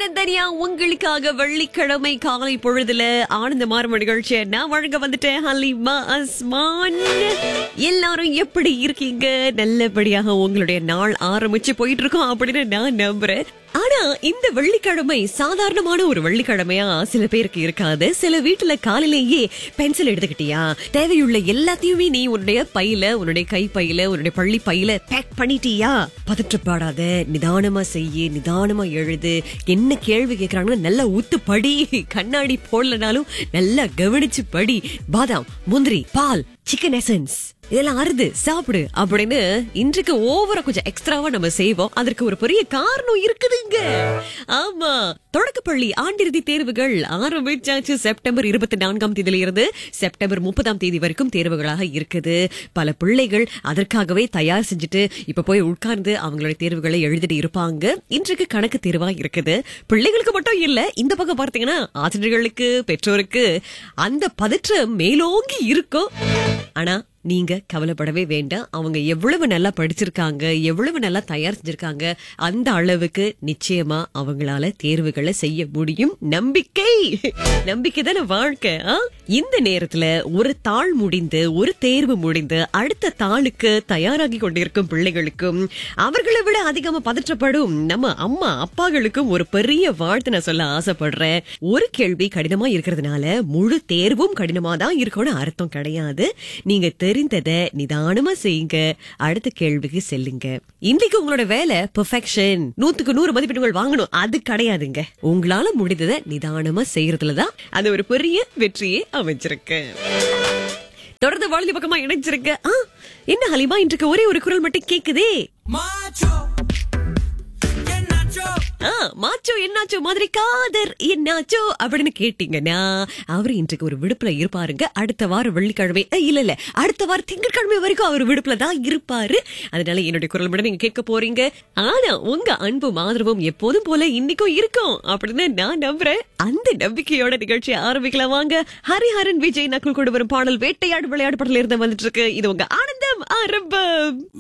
தன்னந்தனியா உங்களுக்காக வெள்ளிக்கிழமை காலை பொழுதுல ஆனந்த மாறும் நிகழ்ச்சியை நான் வழங்க வந்துட்டேன் ஹலிமா அஸ்மான் எல்லாரும் எப்படி இருக்கீங்க நல்லபடியாக உங்களுடைய நாள் ஆரம்பிச்சு போயிட்டு இருக்கோம் அப்படின்னு நான் நம்புறேன் ஆனா இந்த வெள்ளிக்கிழமை சாதாரணமான ஒரு வெள்ளிக்கிழமையா சில பேருக்கு இருக்காது சில வீட்டுல காலையிலேயே பென்சில் எடுத்துக்கிட்டியா தேவையுள்ள எல்லாத்தையுமே நீ உன்னுடைய பையில உன்னுடைய கை பையில உன்னுடைய பள்ளி பையில பேக் பண்ணிட்டியா பதற்றப்படாத நிதானமா செய்ய நிதானமா எழுது என்ன கேள்வி கேக்குறாங்கன்னு நல்லா ஊத்து படி கண்ணாடி போடலனாலும் நல்லா கவனிச்சு படி பாதாம் முந்திரி பால் சிக்கன் எசன்ஸ் இதெல்லாம் அறுது சாப்பிடு அப்படின்னு இன்றைக்கு ஓவரா கொஞ்சம் எக்ஸ்ட்ராவா நம்ம செய்வோம் அதற்கு ஒரு பெரிய காரணம் இருக்குதுங்க ஆமா தொடக்கப்பள்ளி ஆண்டிறுதி தேர்வுகள் ஆரம்பிச்சாச்சு செப்டம்பர் இருபத்தி நான்காம் தேதியில இருந்து செப்டம்பர் முப்பதாம் தேதி வரைக்கும் தேர்வுகளாக இருக்குது பல பிள்ளைகள் அதற்காகவே தயார் செஞ்சுட்டு இப்ப போய் உட்கார்ந்து அவங்களுடைய தேர்வுகளை எழுதிட்டு இருப்பாங்க இன்றைக்கு கணக்கு தேர்வா இருக்குது பிள்ளைகளுக்கு மட்டும் இல்ல இந்த பக்கம் பார்த்தீங்கன்னா ஆசிரியர்களுக்கு பெற்றோருக்கு அந்த பதற்றம் மேலோங்கி இருக்கும் ஆனா நீங்க கவலைப்படவே வேண்டாம் அவங்க எவ்வளவு நல்லா படிச்சிருக்காங்க எவ்வளவு நல்லா தயார் செஞ்சிருக்காங்க அந்த அளவுக்கு நிச்சயமா அவங்களால தேர்வுகளை செய்ய முடியும் நம்பிக்கை நம்பிக்கை தானே வாழ்க்கை ஆ? இந்த நேரத்துல ஒரு தாள் முடிந்து ஒரு தேர்வு முடிந்து அடுத்த தாளுக்கு தயாராகி கொண்டிருக்கும் பிள்ளைகளுக்கும் அவர்களை விட அதிகமா பதற்றப்படும் நம்ம அம்மா அப்பாகளுக்கும் ஒரு பெரிய வாழ்த்து நான் சொல்ல ஆசைப்படுறேன் ஒரு கேள்வி கடினமா இருக்கிறதுனால முழு தேர்வும் கடினமா தான் இருக்கும்னு அர்த்தம் கிடையாது நீங்க தெரிந்ததை நிதானமா செய்யுங்க அடுத்த கேள்விக்கு செல்லுங்க இன்னைக்கு உங்களோட வேலை பெர்ஃபெக்ஷன் நூத்துக்கு நூறு மதிப்பெண்கள் வாங்கணும் அது கிடையாதுங்க உங்களால முடிந்ததை நிதானமா செய்யறதுலதான் அது ஒரு பெரிய வெற்றியை அமைச்சிருக்கு தொடர்ந்து வாழ்ந்து பக்கமா இணைஞ்சிருக்க ஆ, என்ன ஹலிமா இன்றைக்கு ஒரே ஒரு குரல் மட்டும் கேக்குதே Macho, get nacho. ஆ, மாச்சோ என்னாச்சோ மாதிரி காதர் என்னாச்சோ அப்படின்னு கேட்டீங்கன்னா அவரு இன்றைக்கு ஒரு விடுப்புல இருப்பாருங்க அடுத்த வாரம் வெள்ளிக்கிழமை அ, இல்ல இல்ல அடுத்த வாரம் திங்கட்கிழமை வரைக்கும் அவர் விடுப்புல தான் இருப்பாரு அதனால என்னுடைய குரல் மட்டும் நீங்க கேட்க போறீங்க ஆனா உங்க அன்பும் ஆதரவும் எப்போதும் போல இன்னைக்கும் இருக்கும் அப்படின்னு நான் நம்புறேன் அந்த நம்பிக்கையோட நிகழ்ச்சியை ஆரம்பிக்கலாம் வாங்க ஹரிஹரன் விஜய் நக்குள் கொண்டு வரும் பாடல் வேட்டையாடு விளையாடு படத்துல இருந்து வந்துட்டு இருக்கு இது உங்க ஆனந்தம் ஆரம்பம்